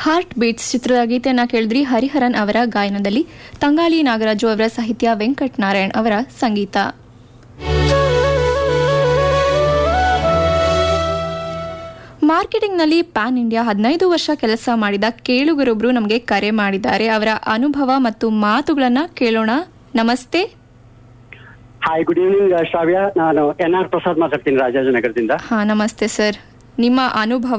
Heart beats ಚಿತ್ರದ ಗೀತೆಯನ್ನ ಕೇಳಿದ್ರಿ ಹರಿಹರನ್ ಅವರ ಗಾಯನದಲ್ಲಿ ತಂಗಾಲಿ ನಾಗರಾಜು ಅವರ ಸಾಹಿತ್ಯ ವೆಂಕಟ್ ನಾರಾಯಣ್ ಅವರ ಸಂಗೀತ ಮಾರ್ಕೆಟಿಂಗ್ನಲ್ಲಿ ಪ್ಯಾನ್ ಇಂಡಿಯಾ ಹದಿನೈದು ವರ್ಷ ಕೆಲಸ ಮಾಡಿದ ಕೇಳುಗರೊಬ್ರು ನಮಗೆ ಕರೆ ಮಾಡಿದ್ದಾರೆ ಅವರ ಅನುಭವ ಮತ್ತು ಮಾತುಗಳನ್ನ ಕೇಳೋಣ ನಮಸ್ತೆ ಹಾಯ್ ಗುಡ್ ಈವ್ನಿಂಗ್ ಶ್ರಾವ್ಯ ನಾನು ಎನ್ ಆರ್ ಪ್ರಸಾದ್ ಮಾತಾಡ್ತೀನಿ ರಾಜಾಜನಗರದಿಂದ ಹಾ ನಮಸ್ತೆ ಸರ್ ನಿಮ್ಮ ಅನುಭವ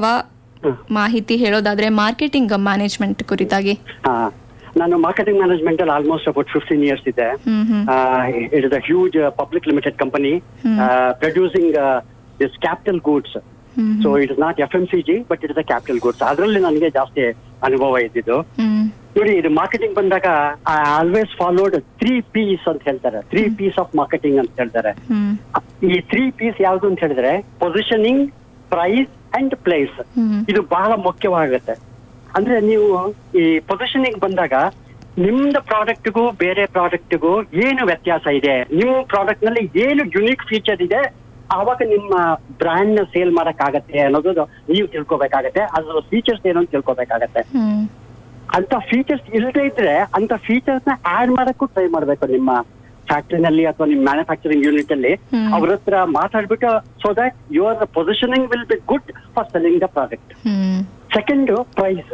ಮಾಹಿತಿ ಹೇಳೋದಾದ್ರೆ ಮಾರ್ಕೆಟಿಂಗ್ ಮ್ಯಾನೇಜ್ಮೆಂಟ್ ಕುರಿತಾಗಿ ಹಾ ನಾನು ಮಾರ್ಕೆಟಿಂಗ್ ಮ್ಯಾನೇಜ್ಮೆಂಟ್ ಅಲ್ಲಿ ಆಲ್ಮೋಸ್ಟ್ ಅಬೌಟ್ ಫಿಫ್ಟೀನ್ ಇಯರ್ಸ್ ಇದೆ hmm hmm it is a huge public limited company producing this capital goods hmm so it is not F M C G but it is a capital goods ಅದರಲ್ಲಿ ನನಗೆ ಜಾಸ್ತಿ ಅನುಭವ ಇದ್ದಿದ್ದು ಹ್ಮ್ ನೋಡಿ ಇದು marketing ಬಂದಾಗ I always followed three Ps ಅಂತ ಹೇಳ್ತಾರೆ ತ್ರೀ ಪೀಸ್ ಆಫ್ ಮಾರ್ಕೆಟಿಂಗ್ ಅಂತ ಹೇಳ್ತಾರೆ ಹ್ಮ್ ಈ ತ್ರೀ ಪೀಸ್ ಯಾವ್ದು ಅಂತ ಹೇಳಿದ್ರೆ positioning price and place hmm ಇದು ಬಹಳ ಮುಖ್ಯವಾಗುತ್ತೆ ಅಂದ್ರೆ ನೀವು ಈ ಪೊಸಿಷನಿಂಗ್ ಬಂದಾಗ ನಿಮ್ದು ಪ್ರಾಡಕ್ಟ್ಗೂ ಬೇರೆ ಪ್ರಾಡಕ್ಟ್ಗೂ ಏನು ವ್ಯತ್ಯಾಸ ಇದೆ ನಿಮ್ಮ ಪ್ರಾಡಕ್ಟ್ ನಲ್ಲಿ ಏನು ಯುನಿಕ್ ಫೀಚರ್ ಇದೆ ಆವಾಗ ನಿಮ್ಮ ಬ್ರ್ಯಾಂಡ್ ನ ಸೇಲ್ ಮಾಡಕ್ ಆಗತ್ತೆ ಅನ್ನೋದು ನೀವು ತಿಳ್ಕೊಬೇಕಾಗತ್ತೆ ಅದ್ರ ಫೀಚರ್ಸ್ ಏನು ಅಂತ ತಿಳ್ಕೊಬೇಕಾಗತ್ತೆ ಹ್ಮ್ ಅಂತ ಫೀಚರ್ಸ್ ಇಲ್ಲದೆ ಇದ್ರೆ ಅಂತ ಫೀಚರ್ಸ್ ನ ಆಡ್ ಮಾಡಕ್ಕೂ ಟ್ರೈ ಮಾಡ್ಬೇಕು ನಿಮ್ಮ ಫ್ಯಾಕ್ಟ್ರಿನಲ್ಲಿ ಅಥವಾ ನಿಮ್ಮ ಮ್ಯಾನುಫ್ಯಾಕ್ಚರಿಂಗ್ ಯೂನಿಟ್ ಅಲ್ಲಿ ಹ್ಮ್. ಅವ್ರ ಹತ್ರ ಮಾತಾಡ್ಬಿಟ್ಟು so that your positioning will be good for selling the product hmm second price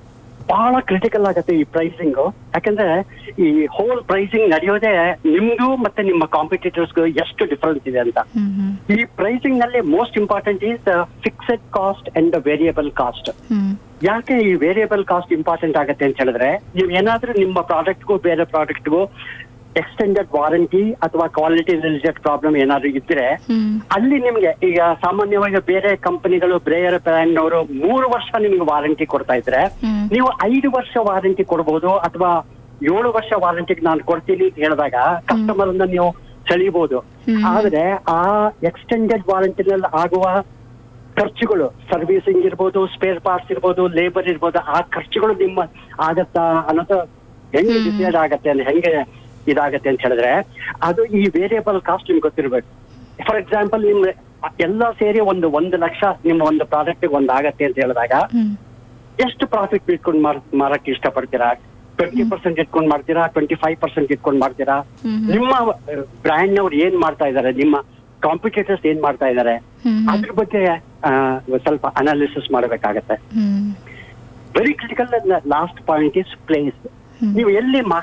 ಬಹಳ ಕ್ರಿಟಿಕಲ್ ಆಗುತ್ತೆ ಈ ಪ್ರೈಸಿಂಗ್ ಯಾಕಂದ್ರೆ ಈ ಹೋಲ್ ಪ್ರೈಸಿಂಗ್ ನಡೆಯೋದೇ ನಿಮ್ದು ಮತ್ತೆ ನಿಮ್ಮ ಕಾಂಪಿಟೇಟರ್ಸ್ಗೂ ಎಷ್ಟು ಡಿಫರೆನ್ಸ್ ಇದೆ ಅಂತ ಹ್ಮ್ ಹ್ಮ್ ಈ ಪ್ರೈಸಿಂಗ್ ನಲ್ಲಿ most important is fixed cost and variable cost hmm ಯಾಕೆ ಈ ವೇರಿಯಬಲ್ ಕಾಸ್ಟ್ ಇಂಪಾರ್ಟೆಂಟ್ ಆಗುತ್ತೆ ಅಂತ ಹೇಳಿದ್ರೆ ನೀವು ಏನಾದ್ರೂ ನಿಮ್ಮ ಪ್ರಾಡಕ್ಟ್ಗೂ ಬೇರೆ ಪ್ರಾಡಕ್ಟ್ಗೂ ಎಕ್ಸ್ಟೆಂಡೆಡ್ ವಾರಂಟಿ ಅಥವಾ ಕ್ವಾಲಿಟಿ ರಿಲೇಟೆಡ್ ಪ್ರಾಬ್ಲಮ್ ಏನಾದ್ರು ಇದ್ರೆ ಹ್ಮ್ ಅಲ್ಲಿ ನಿಮ್ಗೆ ಈಗ ಸಾಮಾನ್ಯವಾಗಿ ಬೇರೆ ಕಂಪನಿಗಳು ಬೇರೆ ಬ್ರ್ಯಾಂಡ್ ಅವರು ಮೂರು ವರ್ಷ ನಿಮ್ಗೆ ವಾರಂಟಿ ಕೊಡ್ತಾ ಇದ್ರೆ ಹ್ಮ್. ನೀವು ಐದು ವರ್ಷ ವಾರಂಟಿ ಕೊಡ್ಬೋದು ಅಥವಾ ಏಳು ವರ್ಷ ವಾರಂಟಿಗೆ ನಾನು ಕೊಡ್ತೀನಿ ಅಂತ ಹೇಳಿದಾಗ ಕಸ್ಟಮರ್ ಅನ್ನ ನೀವು ಸೆಳಿಬಹುದು ಹ್ಮ್. ಆದ್ರೆ ಆ ಎಕ್ಸ್ಟೆಂಡೆಡ್ ವಾರಂಟಿನಲ್ಲಿ ಆಗುವ ಖರ್ಚುಗಳು ಸರ್ವಿಸಿಂಗ್ ಇರ್ಬೋದು ಸ್ಪೇರ್ ಪಾರ್ಟ್ಸ್ ಇರ್ಬೋದು ಲೇಬರ್ ಇರ್ಬೋದು ಆ ಖರ್ಚುಗಳು ನಿಮ್ಮ ಆಗತ್ತಾ ಅನ್ನೋದು ಹೆಂಗೆ ಹ್ಮ್. ಡಿಸೈಡ್ ಆಗತ್ತೆ ಅಂದ್ರೆ ಹೆಂಗೆ ಇದಾಗತ್ತೆ ಅಂತ ಹೇಳಿದ್ರೆ ಅದು ಈ ವೇರಿಯಬಲ್ ಕಾಸ್ಟ್ ನಿಮ್ಗೆ ಗೊತ್ತಿರ್ಬೇಕು ಫಾರ್ ಎಕ್ಸಾಂಪಲ್ ನಿಮ್ ಎಲ್ಲ ಸೇರಿ ಒಂದು ಒಂದು ಲಕ್ಷ ನಿಮ್ಮ ಒಂದು ಪ್ರಾಡಕ್ಟ್ ಒಂದು ಆಗತ್ತೆ ಅಂತ ಹೇಳಿದಾಗ ಹ್ಮ್ ಎಷ್ಟು ಪ್ರಾಫಿಟ್ ಇಟ್ಕೊಂಡು ಮಾರ್ ಮಾರಕ್ಕೆ ಇಷ್ಟಪಡ್ತೀರಾ ಟ್ವೆಂಟಿ ಪರ್ಸೆಂಟ್ ಇಟ್ಕೊಂಡು ಮಾಡ್ತೀರಾ ಟ್ವೆಂಟಿ ಫೈವ್ ಪರ್ಸೆಂಟ್ ಇಟ್ಕೊಂಡು ಮಾಡ್ತೀರಾ ಹ್ಮ್ ಹ್ಮ್. ನಿಮ್ಮ ಬ್ರ್ಯಾಂಡ್ ನವ್ರು ಏನ್ ಮಾಡ್ತಾ ಇದಾರೆ ನಿಮ್ಮ ಕಾಂಪಿಟೇಟರ್ಸ್ ಏನ್ ಮಾಡ್ತಾ ಇದಾರೆ ಹ್ಮ್ ಹ್ಮ್. ಅದ್ರ ಬಗ್ಗೆ ಆ, ಸ್ವಲ್ಪ ಅನಾಲಿಸಿಸ್ ಮಾಡಬೇಕಾಗತ್ತೆ hmm very critical last point is place hmm. ನೀವು ಎಲ್ಲಿ